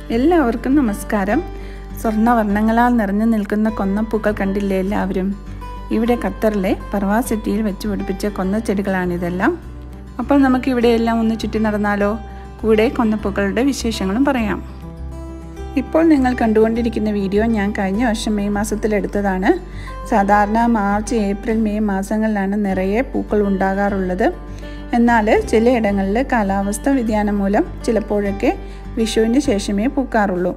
എല്ലാവർക്കും നമസ്കാരം സ്വർണ്ണവർണ്ണങ്ങളാൽ നിറഞ്ഞു നിൽക്കുന്ന കൊന്നപ്പൂക്കൾ കണ്ടില്ലേ എല്ലാവരും ഇവിടെ ഖത്തറിലെ പർവാ സിറ്റിയിൽ വെച്ച് പിടിപ്പിച്ച കൊന്നച്ചെടികളാണിതെല്ലാം അപ്പോൾ നമുക്ക് ഇവിടെയെല്ലാം ഒന്ന് ചുറ്റി നടന്നാലോ കൂടെ കൊന്നപ്പൂക്കളുടെ വിശേഷങ്ങളും പറയാം ഇപ്പോൾ നിങ്ങൾ കണ്ടുകൊണ്ടിരിക്കുന്ന വീഡിയോ ഞാൻ കഴിഞ്ഞ വർഷം മെയ് മാസത്തിൽ എടുത്തതാണ് സാധാരണ മാർച്ച് ഏപ്രിൽ മെയ് മാസങ്ങളിലാണ് നിറയെ പൂക്കൾ ഉണ്ടാകാറുള്ളത് എന്നാൽ ചിലയിടങ്ങളിൽ കാലാവസ്ഥ വ്യതിയാനം മൂലം ചിലപ്പോഴൊക്കെ വിഷുവിന് ശേഷമേ പൂക്കാറുള്ളൂ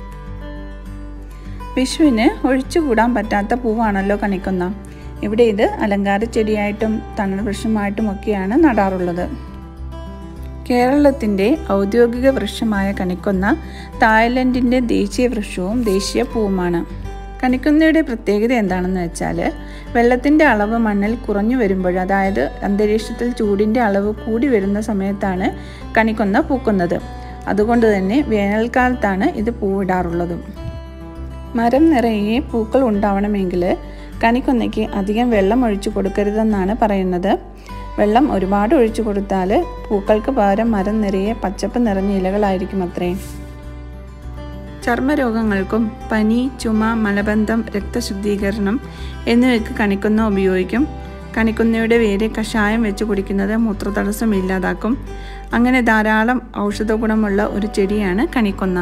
വിഷുവിന് ഒഴിച്ചുകൂടാൻ പറ്റാത്ത പൂവാണല്ലോ കണിക്കുന്ന ഇവിടെ ഇത് അലങ്കാര ചെടിയായിട്ടും തണൽ വൃക്ഷമായിട്ടും ഒക്കെയാണ് നടാറുള്ളത് കേരളത്തിൻ്റെ ഔദ്യോഗിക വൃക്ഷമായ കണിക്കൊന്ന തായ്ലൻഡിൻ്റെ ദേശീയ വൃക്ഷവും ദേശീയ പൂവുമാണ് കണിക്കൊന്നയുടെ പ്രത്യേകത എന്താണെന്ന് വെച്ചാൽ വെള്ളത്തിൻ്റെ അളവ് മണ്ണിൽ കുറഞ്ഞു വരുമ്പോൾ അതായത് അന്തരീക്ഷത്തിൽ ചൂടിൻ്റെ അളവ് കൂടി വരുന്ന സമയത്താണ് കണിക്കൊന്ന പൂക്കുന്നത് അതുകൊണ്ട് തന്നെ വേനൽക്കാലത്താണ് ഇത് പൂവിടാറുള്ളത് മരം നിറയെ പൂക്കൾ ഉണ്ടാവണമെങ്കിൽ കണിക്കൊന്നയ്ക്ക് അധികം വെള്ളം ഒഴിച്ചു കൊടുക്കരുതെന്നാണ് പറയുന്നത് വെള്ളം ഒരുപാട് ഒഴിച്ചു കൊടുത്താൽ പൂക്കൾക്ക് പകരം മരം നിറയെ പച്ചപ്പ് നിറഞ്ഞ ഇലകളായിരിക്കും അത്രയും ചർമ്മരോഗങ്ങൾക്കും പനി ചുമ മലബന്ധം രക്തശുദ്ധീകരണം എന്നിവയ്ക്ക് കണിക്കൊന്ന ഉപയോഗിക്കും കണിക്കൊന്നയുടെ വേര് കഷായം വെച്ച് കുടിക്കുന്നത് മൂത്രതടസ്സം ഇല്ലാതാക്കും അങ്ങനെ ധാരാളം ഔഷധ ഗുണമുള്ള ഒരു ചെടിയാണ് കണിക്കൊന്ന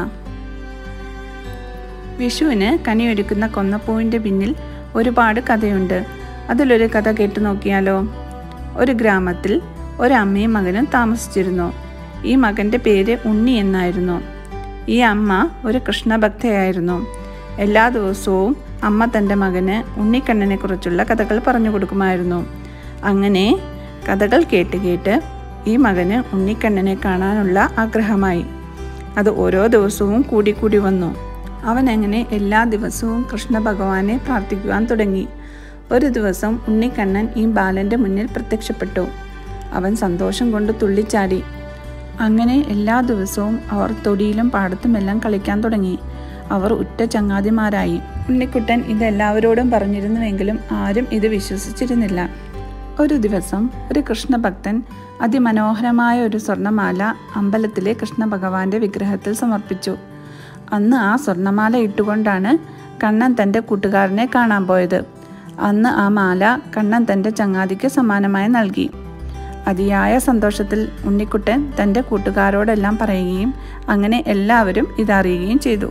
വിഷുവിന് കണിയൊരുക്കുന്ന കൊന്നപ്പൂവിൻ്റെ പിന്നിൽ ഒരുപാട് കഥയുണ്ട് അതിലൊരു കഥ കേട്ടു നോക്കിയാലോ ഒരു ഗ്രാമത്തിൽ ഒരമ്മയും മകനും താമസിച്ചിരുന്നു ഈ മകൻ്റെ പേര് ഉണ്ണി എന്നായിരുന്നു ഈ അമ്മ ഒരു കൃഷ്ണഭക്തയായിരുന്നു എല്ലാ ദിവസവും അമ്മ തൻ്റെ മകന് ഉണ്ണിക്കണ്ണനെ കുറിച്ചുള്ള കഥകൾ പറഞ്ഞു കൊടുക്കുമായിരുന്നു അങ്ങനെ കഥകൾ കേട്ട് കേട്ട് ഈ മകന് ഉണ്ണിക്കണ്ണനെ കാണാനുള്ള ആഗ്രഹമായി അത് ഓരോ ദിവസവും കൂടിക്കൂടി വന്നു അവൻ അങ്ങനെ എല്ലാ ദിവസവും കൃഷ്ണ ഭഗവാനെ പ്രാർത്ഥിക്കുവാൻ തുടങ്ങി ഒരു ദിവസം ഉണ്ണിക്കണ്ണൻ ഈ ബാലൻ്റെ മുന്നിൽ പ്രത്യക്ഷപ്പെട്ടു അവൻ സന്തോഷം കൊണ്ട് തുള്ളിച്ചാടി അങ്ങനെ എല്ലാ ദിവസവും അവർ തൊടിയിലും പാടത്തുമെല്ലാം കളിക്കാൻ തുടങ്ങി അവർ ഉറ്റ ചങ്ങാതിമാരായി ഉണ്ണിക്കുട്ടൻ ഇതെല്ലാവരോടും പറഞ്ഞിരുന്നുവെങ്കിലും ആരും ഇത് വിശ്വസിച്ചിരുന്നില്ല ഒരു ദിവസം ഒരു കൃഷ്ണഭക്തൻ അതിമനോഹരമായ ഒരു സ്വർണ്ണമാല അമ്പലത്തിലെ കൃഷ്ണ ഭഗവാന്റെ വിഗ്രഹത്തിൽ സമർപ്പിച്ചു അന്ന് ആ സ്വർണ്ണമാല ഇട്ടുകൊണ്ടാണ് കണ്ണൻ തൻ്റെ കൂട്ടുകാരനെ കാണാൻ പോയത് അന്ന് ആ മാല കണ്ണൻ തൻ്റെ ചങ്ങാതിക്ക് സമ്മാനമായി നൽകി അതിയായ സന്തോഷത്തിൽ ഉണ്ണിക്കുട്ടൻ തൻ്റെ കൂട്ടുകാരോടെല്ലാം പറയുകയും അങ്ങനെ എല്ലാവരും ഇതറിയുകയും ചെയ്തു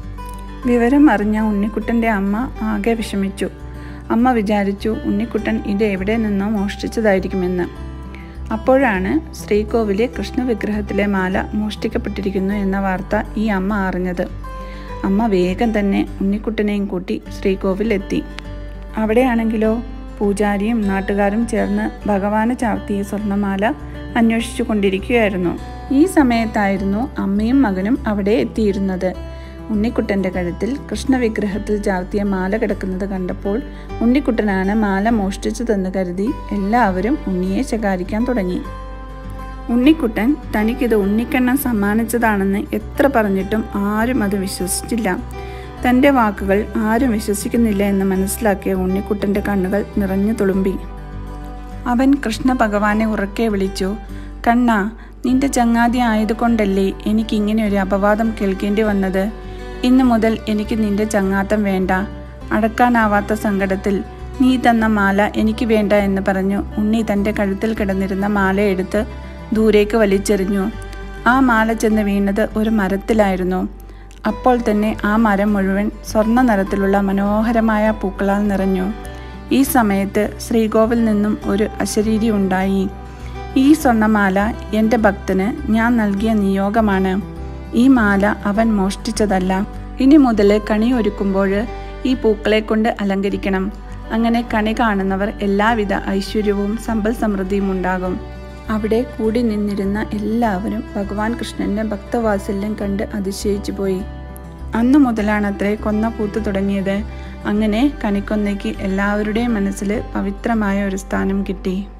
വിവരം അറിഞ്ഞ ഉണ്ണിക്കുട്ടൻ്റെ അമ്മ ആകെ വിഷമിച്ചു അമ്മ വിചാരിച്ചു ഉണ്ണിക്കുട്ടൻ ഇത് എവിടെ നിന്നോ മോഷ്ടിച്ചതായിരിക്കുമെന്ന് അപ്പോഴാണ് ശ്രീകോവിലെ കൃഷ്ണവിഗ്രഹത്തിലെ മാല മോഷ്ടിക്കപ്പെട്ടിരിക്കുന്നു എന്ന വാർത്ത ഈ അമ്മ അറിഞ്ഞത് അമ്മ വേഗം തന്നെ ഉണ്ണിക്കുട്ടനെയും കൂട്ടി ശ്രീകോവിൽ എത്തി അവിടെയാണെങ്കിലോ പൂജാരിയും നാട്ടുകാരും ചേർന്ന് ഭഗവാന് ചാർത്തിയ സ്വർണ്ണമാല അന്വേഷിച്ചു കൊണ്ടിരിക്കുകയായിരുന്നു ഈ സമയത്തായിരുന്നു അമ്മയും മകനും അവിടെ എത്തിയിരുന്നത് ഉണ്ണിക്കുട്ടൻ്റെ കഴുത്തിൽ കൃഷ്ണവിഗ്രഹത്തിൽ ചാർത്തിയ മാല കിടക്കുന്നത് കണ്ടപ്പോൾ ഉണ്ണിക്കുട്ടനാണ് മാല മോഷ്ടിച്ചതെന്ന് കരുതി എല്ലാവരും ഉണ്ണിയെ ശകാരിക്കാൻ തുടങ്ങി ഉണ്ണിക്കുട്ടൻ തനിക്കിത് ഉണ്ണിക്കണ്ണൻ സമ്മാനിച്ചതാണെന്ന് എത്ര പറഞ്ഞിട്ടും ആരും അത് വിശ്വസിച്ചില്ല തൻ്റെ വാക്കുകൾ ആരും വിശ്വസിക്കുന്നില്ല എന്ന് മനസ്സിലാക്കിയ ഉണ്ണിക്കുട്ടൻ്റെ കണ്ണുകൾ നിറഞ്ഞു തുളുമ്പി അവൻ കൃഷ്ണ ഭഗവാനെ ഉറക്കെ വിളിച്ചു കണ്ണ നിന്റെ ചങ്ങാതി ആയതുകൊണ്ടല്ലേ എനിക്കിങ്ങനെ ഒരു അപവാദം കേൾക്കേണ്ടി വന്നത് ഇന്നു മുതൽ എനിക്ക് നിന്റെ ചങ്ങാത്തം വേണ്ട അടക്കാനാവാത്ത സങ്കടത്തിൽ നീ തന്ന മാല എനിക്ക് വേണ്ട എന്ന് പറഞ്ഞു ഉണ്ണി തൻ്റെ കഴുത്തിൽ കിടന്നിരുന്ന മാല എടുത്ത് ദൂരേക്ക് വലിച്ചെറിഞ്ഞു ആ മാല ചെന്ന് വീണത് ഒരു മരത്തിലായിരുന്നു അപ്പോൾ തന്നെ ആ മരം മുഴുവൻ സ്വർണ്ണ നിറത്തിലുള്ള മനോഹരമായ പൂക്കളാൽ നിറഞ്ഞു ഈ സമയത്ത് ശ്രീകോവിൽ നിന്നും ഒരു അശരീരി ഉണ്ടായി ഈ സ്വർണ്ണമാല എൻ്റെ ഭക്തന് ഞാൻ നൽകിയ നിയോഗമാണ് ഈ മാല അവൻ മോഷ്ടിച്ചതല്ല ഇനി മുതൽ കണി ഒരുക്കുമ്പോൾ ഈ പൂക്കളെ കൊണ്ട് അലങ്കരിക്കണം അങ്ങനെ കണി കാണുന്നവർ എല്ലാവിധ ഐശ്വര്യവും സമ്പൽ സമൃദ്ധിയും ഉണ്ടാകും അവിടെ കൂടി നിന്നിരുന്ന എല്ലാവരും ഭഗവാൻ കൃഷ്ണന്റെ ഭക്തവാത്സല്യം കണ്ട് അതിശയിച്ചു പോയി അന്നു മുതലാണത്രേ കൊന്ന പൂത്തു തുടങ്ങിയത് അങ്ങനെ കണിക്കൊന്നയ്ക്ക് എല്ലാവരുടെയും മനസ്സിൽ പവിത്രമായ ഒരു സ്ഥാനം കിട്ടി